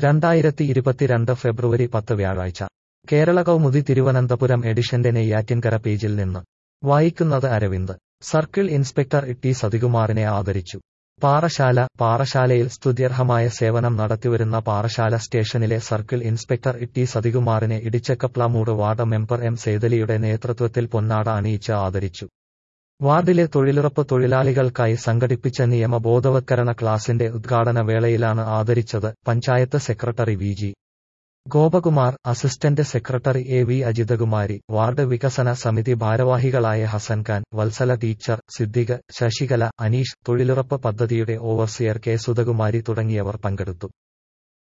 രണ്ടായിരത്തി ഇരുപത്തിരണ്ട് ഫെബ്രുവരി പത്ത് വ്യാഴാഴ്ച കേരള കൗമുദി തിരുവനന്തപുരം എഡിഷന്റെ നെയ്യാറ്റിൻകര പേജിൽ നിന്ന് വായിക്കുന്നത് അരവിന്ദ് സർക്കിൾ ഇൻസ്പെക്ടർ ടി സതികുമാറിനെ ആദരിച്ചു പാറശാല പാറശാലയിൽ സ്തുത്യർഹമായ സേവനം നടത്തിവരുന്ന പാറശാല സ്റ്റേഷനിലെ സർക്കിൾ ഇൻസ്പെക്ടർ ടി സതികുമാറിനെ ഇടിച്ചക്കപ്ലാമൂട് വാർഡ് മെമ്പർ എം സേതലിയുടെ നേതൃത്വത്തിൽ പൊന്നാട അണിയിച്ച് ആദരിച്ചു വാർഡിലെ തൊഴിലുറപ്പ് തൊഴിലാളികൾക്കായി സംഘടിപ്പിച്ച നിയമ ബോധവത്കരണ ക്ലാസിന്റെ ഉദ്ഘാടന വേളയിലാണ് ആദരിച്ചത് panchayat secretary V G Gopakumar assistant secretary A V Ajithakumari ward വികസന സമിതി ഭാരവാഹികളായ ഹസൻ ഖാൻ വത്സല ടീച്ചർ സിദ്ദിഖ് ശശികല അനീഷ് തൊഴിലുറപ്പ് പദ്ധതിയുടെ ഓവർസിയർ കെ സുധകുമാരി തുടങ്ങിയവർ പങ്കെടുത്തു